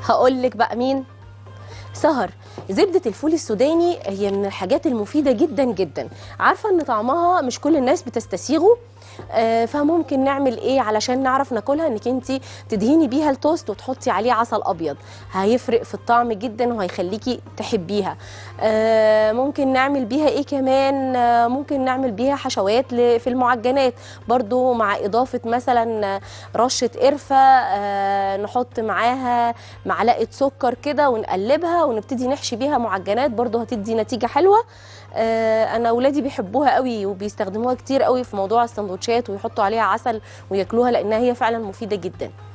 هقول لك بقى مين سهر زبدة الفول السوداني هي من الحاجات المفيدة جدا جدا عارفة ان طعمها مش كل الناس بتستسيغه آه، فممكن نعمل ايه علشان نعرف ناكلها انك انت تدهيني بيها التوست وتحطي عليه عسل ابيض هيفرق في الطعم جدا وهيخليكي تحبيها آه، ممكن نعمل بيها ايه كمان آه، ممكن نعمل بيها حشوات ل- في المعجنات برضو مع اضافة مثلا رشة قرفة آه، نحط معاها معلقة سكر كده ونقلبها ونبتدي نحشي بيها معجنات برضو هتدي نتيجة حلوة آه، انا اولادي بيحبوها قوي وبيستخدموها كتير قوي في موضوع السندوتشات ويحطوا عليها عسل وياكلوها لانها هي فعلا مفيدة جدا